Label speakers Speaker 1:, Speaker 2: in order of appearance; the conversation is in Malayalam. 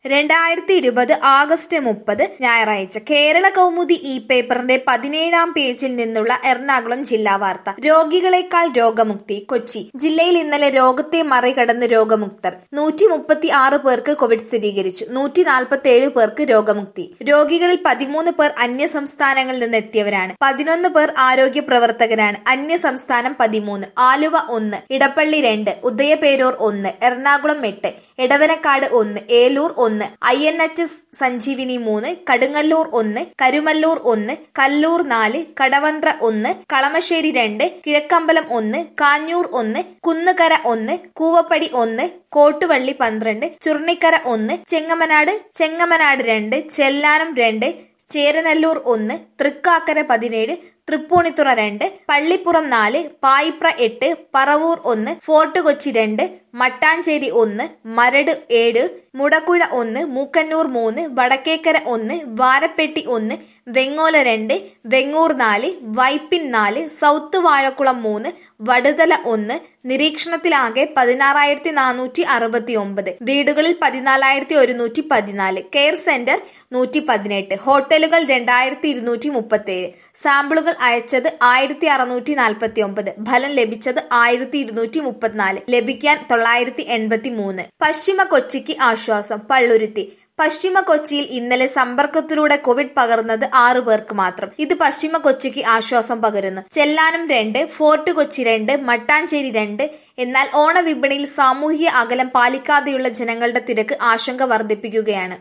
Speaker 1: രണ്ടായിരത്തി ഇരുപത് ആഗസ്റ്റ് മുപ്പത് ഞായറാഴ്ച കേരള കൗമുദി ഇ പേപ്പറിന്റെ പതിനേഴാം പേജിൽ നിന്നുള്ള എറണാകുളം ജില്ലാ വാർത്ത രോഗികളെക്കാൾ രോഗമുക്തി കൊച്ചി ജില്ലയിൽ ഇന്നലെ രോഗത്തെ മറികടന്ന് രോഗമുക്തർ നൂറ്റി മുപ്പത്തി ആറ് പേർക്ക് കോവിഡ് സ്ഥിരീകരിച്ചു നൂറ്റി നാൽപ്പത്തി ഏഴ് പേർക്ക് രോഗമുക്തി രോഗികളിൽ പതിമൂന്ന് പേർ അന്യ സംസ്ഥാനങ്ങളിൽ നിന്ന് എത്തിയവരാണ് പതിനൊന്ന് പേർ ആരോഗ്യ പ്രവർത്തകരാണ് അന്യ സംസ്ഥാനം പതിമൂന്ന് ആലുവ ഒന്ന് ഇടപ്പള്ളി രണ്ട് ഉദയപേരൂർ ഒന്ന് എറണാകുളം എട്ട് എടവനക്കാട് ഒന്ന് ഏലൂർ ഒന്ന് I N H S Sanjivani മൂന്ന് കടുങ്ങല്ലൂർ ഒന്ന് കരുമല്ലൂർ ഒന്ന് കല്ലൂർ നാല് കടവന്ത്ര ഒന്ന് കളമശ്ശേരി രണ്ട് കിഴക്കമ്പലം ഒന്ന് കാഞ്ഞൂർ ഒന്ന് കുന്നുകര ഒന്ന് കൂവപ്പടി ഒന്ന് കോട്ടുവള്ളി പന്ത്രണ്ട് ചുർണിക്കര ഒന്ന് ചെങ്ങമനാട് ചെങ്ങമനാട് രണ്ട് ചെല്ലാനം രണ്ട് ചേരനല്ലൂർ ഒന്ന് തൃക്കാക്കര പതിനേഴ് തൃപ്പൂണിത്തുറ രണ്ട് പള്ളിപ്പുറം നാല് പായിപ്ര എട്ട് പറവൂർ ഒന്ന് ഫോർട്ട് കൊച്ചി രണ്ട് മട്ടാഞ്ചേരി ഒന്ന് മരട് ഏഴ് മുടക്കുഴ ഒന്ന് മൂക്കന്നൂർ മൂന്ന് വടക്കേക്കര ഒന്ന് വാരപ്പെട്ടി ഒന്ന് വെങ്ങോല രണ്ട് വെങ്ങൂർ നാല് വൈപ്പിൻ നാല് സൗത്ത് വാഴക്കുളം മൂന്ന് വടുതല ഒന്ന് നിരീക്ഷണത്തിലാകെ പതിനാറായിരത്തി നാനൂറ്റി അറുപത്തി ഒമ്പത് വീടുകളിൽ പതിനാലായിരത്തി ഒരുന്നൂറ്റി പതിനാല് കെയർ സെന്റർ നൂറ്റി പതിനെട്ട് ഹോട്ടലുകൾ രണ്ടായിരത്തി ഇരുന്നൂറ്റി മുപ്പത്തി ഏഴ് സാമ്പിളുകൾ അയച്ചത് ആയിരത്തി അറുന്നൂറ്റി നാൽപ്പത്തി ഒമ്പത് ഫലം ലഭിച്ചത് ആയിരത്തി ഇരുന്നൂറ്റി മുപ്പത്തിനാല് ലഭിക്കാൻ തൊള്ളായിരത്തി എൺപത്തി മൂന്ന് പശ്ചിമ കൊച്ചിക്ക് ആശ്വാസം പള്ളുരുത്തി പശ്ചിമ കൊച്ചിയിൽ ഇന്നലെ സമ്പർക്കത്തിലൂടെ കോവിഡ് പകർന്നത് ആറു പേർക്ക് മാത്രം ഇത് പശ്ചിമ കൊച്ചിക്ക് ആശ്വാസം പകരുന്നു ചെല്ലാനം രണ്ട് ഫോർട്ട് കൊച്ചി രണ്ട് മട്ടാഞ്ചേരി രണ്ട് എന്നാൽ ഓണവിപണിയിൽ സാമൂഹിക അകലം പാലിക്കാതെയുള്ള ജനങ്ങളുടെ തിരക്ക് ആശങ്ക വർദ്ധിപ്പിക്കുകയാണ്